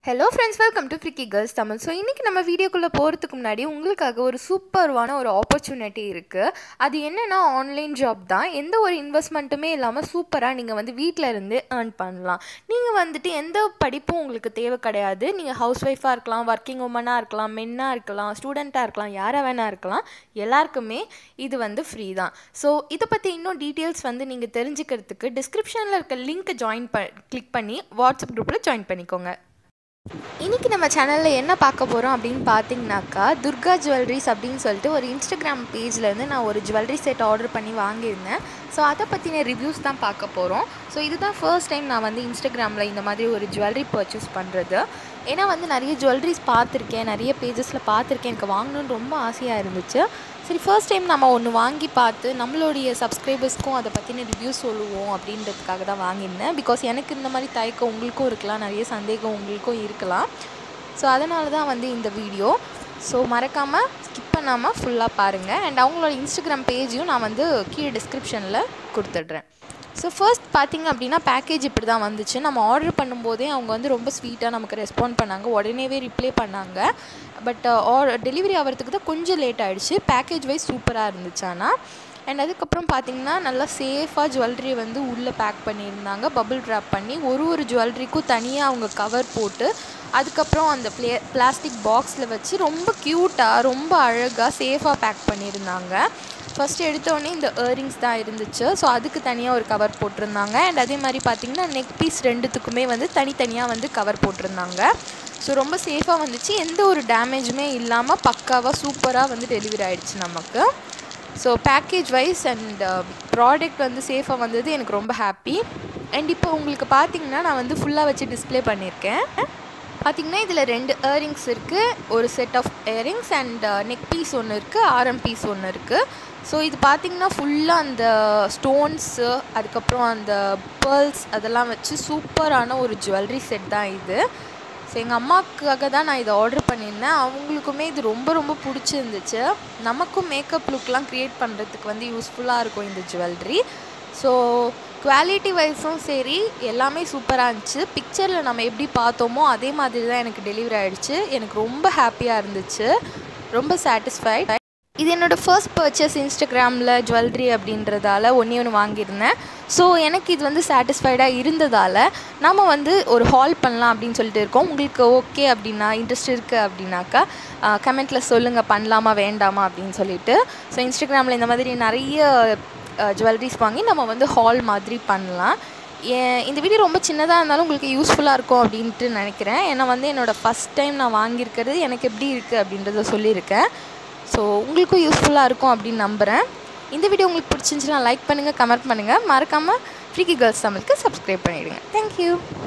hello friends welcome to freaky girls Tamil so இன்றைக்கி நம்ம வீடியோக்குள்ளே போகிறதுக்கு முன்னாடி உங்களுக்காக ஒரு சூப்பர்வான ஒரு ஆப்பர்ச்சுனிட்டி இருக்குது அது என்னென்னா ஆன்லைன் ஜாப் தான் எந்த ஒரு இன்வெஸ்ட்மெண்ட்டுமே இல்லாமல் சூப்பராக நீங்கள் வந்து வீட்டில் இருந்து ஏர்ன் பண்ணலாம் நீங்கள் வந்துட்டு எந்த படிப்பும் உங்களுக்கு தேவை கிடையாது நீங்கள் ஹவுஸ் ஒய்ஃபாக இருக்கலாம் ஒர்க்கிங் உமனாக இருக்கலாம் மென்னாக இருக்கலாம் ஸ்டூடெண்ட்டாக இருக்கலாம் யாராக வேணா இருக்கலாம் எல்லாருக்குமே இது வந்து ஃப்ரீ தான் ஸோ இதை பற்றி இன்னும் டீட்டெயில்ஸ் வந்து நீங்கள் தெரிஞ்சுக்கிறதுக்கு டிஸ்கிரிப்ஷனில் இருக்க லிங்க்கை ஜாயின் ப கிளிக் பண்ணி வாட்ஸ்அப் குரூப்பில் ஜாயின் பண்ணிக்கோங்க இன்றைக்கி நம்ம சேனலில் என்ன பார்க்க போகிறோம் அப்படின்னு பார்த்தீங்கன்னாக்கா துர்கா ஜுவல்லரிஸ் அப்படின்னு சொல்லிட்டு ஒரு இன்ஸ்டாகிராம் பேஜ்லேருந்து நான் ஒரு ஜுவல்லரி செட் ஆர்டர் பண்ணி வாங்கியிருந்தேன் ஸோ அதை பற்றின ரிவ்யூஸ் தான் பார்க்க போகிறோம் ஸோ இதுதான் ஃபர்ஸ்ட் டைம் நான் வந்து இன்ஸ்டாகிராமில் இந்த மாதிரி ஒரு ஜுவல்லரி பர்ச்சேஸ் பண்ணுறது ஏன்னா வந்து நிறைய ஜுவல்லரிஸ் பார்த்துருக்கேன் நிறைய பேஜஸில் பார்த்துருக்கேன் எனக்கு வாங்கணுன்னு ரொம்ப ஆசையாக இருந்துச்சு சரி ஃபர்ஸ்ட் டைம் நம்ம ஒன்று வாங்கி பார்த்து நம்மளுடைய சப்ஸ்கிரைபர்ஸ்க்கும் அதை பற்றின ரிவ்யூ சொல்லுவோம் அப்படின்றதுக்காக தான் வாங்கியிருந்தேன் பிகாஸ் எனக்கு இந்த மாதிரி தயக்கம் உங்களுக்கும் இருக்கலாம் நிறைய சந்தேகம் உங்களுக்கும் இருக்கலாம் ஸோ அதனால தான் வந்து இந்த வீடியோ ஸோ மறக்காமல் ஸ்கிப் பண்ணாமல் ஃபுல்லாக பாருங்கள் அண்ட் அவங்களோட இன்ஸ்டாகிராம் பேஜையும் நான் வந்து கீழே டிஸ்கிரிப்ஷனில் கொடுத்துட்றேன் ஸோ ஃபர்ஸ்ட் பார்த்திங்க அப்படின்னா பேக்கேஜ் இப்படி தான் வந்துச்சு நம்ம ஆர்டர் பண்ணும்போதே அவங்க வந்து ரொம்ப ஸ்வீட்டாக நமக்கு ரெஸ்பாண்ட் பண்ணாங்க உடனேவே ரிப்ளை பண்ணாங்க பட் ஆர் டெலிவரி ஆகிறதுக்கு தான் கொஞ்சம் லேட் ஆகிடுச்சு பேக்கேஜ் வைஸ் சூப்பராக இருந்துச்சு ஆனால் அண்ட் அதுக்கப்புறம் பார்த்திங்கன்னா நல்லா சேஃபாக ஜுவல்லரி வந்து உள்ளே பேக் பண்ணியிருந்தாங்க பபிள் ட்ராப் பண்ணி ஒரு ஒரு ஜுவல்லரிக்கும் தனியாக அவங்க கவர் போட்டு அதுக்கப்புறம் அந்த ப்ளே பிளாஸ்டிக் பாக்ஸில் வச்சு ரொம்ப க்யூட்டாக ரொம்ப அழகாக சேஃபாக பேக் பண்ணியிருந்தாங்க ஃபஸ்ட்டு எடுத்தோடனே இந்த இயரிங்ஸ் தான் இருந்துச்சு ஸோ அதுக்கு தனியாக ஒரு கவர் போட்டிருந்தாங்க அண்ட் அதே மாதிரி பார்த்திங்கன்னா நெக் பீஸ் ரெண்டுத்துக்குமே வந்து தனித்தனியாக வந்து கவர் போட்டிருந்தாங்க ஸோ ரொம்ப சேஃபாக வந்துச்சு எந்த ஒரு டேமேஜுமே இல்லாமல் பக்காவாக சூப்பராக வந்து டெலிவரி ஆகிடுச்சு நமக்கு so package wise and product வந்து சேஃபாக வந்தது எனக்கு ரொம்ப ஹாப்பி அண்ட் இப்போ உங்களுக்கு பார்த்தீங்கன்னா நான் வந்து ஃபுல்லாக வச்சு டிஸ்பிளே பண்ணியிருக்கேன் பார்த்திங்கன்னா இதில் ரெண்டு இயரிங்ஸ் இருக்குது ஒரு set of earrings and neck piece ஒன்று இருக்குது ஆரம் பீஸ் ஒன்று இருக்குது ஸோ இது பார்த்திங்கன்னா ஃபுல்லாக அந்த ஸ்டோன்ஸு அதுக்கப்புறம் அந்த பேர்ல்ஸ் அதெல்லாம் வச்சு சூப்பரான ஒரு ஜுவல்லரி செட் தான் இது ஸோ எங்கள் அம்மாவுக்காக தான் நான் இதை ஆர்டர் பண்ணியிருந்தேன் அவங்களுக்குமே இது ரொம்ப ரொம்ப பிடிச்சிருந்துச்சு நமக்கும் மேக்கப் லுக்லாம் க்ரியேட் பண்ணுறதுக்கு வந்து யூஸ்ஃபுல்லாக இருக்கும் இந்த ஜுவல்லரி ஸோ குவாலிட்டி வைஸும் சரி எல்லாமே சூப்பராக இருந்துச்சு பிக்சரில் நம்ம எப்படி பார்த்தோமோ அதே மாதிரி தான் எனக்கு டெலிவரி ஆகிடுச்சு எனக்கு ரொம்ப ஹாப்பியாக இருந்துச்சு ரொம்ப சாட்டிஸ்ஃபைட் இது என்னோடய ஃபர்ஸ்ட் பர்ச்சேஸ் இன்ஸ்டாகிராமில் ஜுவல்லரி அப்படின்றதால ஒன்றே ஒன்று வாங்கியிருந்தேன் ஸோ எனக்கு இது வந்து சாட்டிஸ்ஃபைடாக இருந்ததால் நம்ம வந்து ஒரு ஹால் பண்ணலாம் அப்படின்னு சொல்லிட்டு இருக்கோம் உங்களுக்கு ஓகே அப்படின்னா இன்ட்ரெஸ்ட் இருக்குது அப்படின்னாக்கா கமெண்ட்டில் சொல்லுங்கள் பண்ணலாமா வேண்டாமா அப்படின்னு சொல்லிட்டு ஸோ இன்ஸ்டாகிராமில் இந்த மாதிரி நிறைய ஜுவல்லரிஸ் வாங்கி நம்ம வந்து ஹால் மாதிரி பண்ணலாம் இந்த வீடியோ ரொம்ப சின்னதாக இருந்தாலும் உங்களுக்கு யூஸ்ஃபுல்லாக இருக்கும் அப்படின்ட்டு நினைக்கிறேன் ஏன்னா வந்து என்னோடய ஃபஸ்ட் டைம் நான் வாங்கியிருக்கிறது எனக்கு எப்படி இருக்குது அப்படின்றத சொல்லியிருக்கேன் ஸோ உங்களுக்கும் யூஸ்ஃபுல்லாக இருக்கும் அப்படின்னு நம்புகிறேன் இந்த வீடியோ உங்களுக்கு பிடிச்சிருந்துச்சுன்னா லைக் பண்ணுங்கள் கமெண்ட் பண்ணுங்கள் மறக்காமல் ஃப்ரீக்கி கேர்ள்ஸ் தமிழுக்கு சப்ஸ்கிரைப் பண்ணிவிடுங்க தேங்க்யூ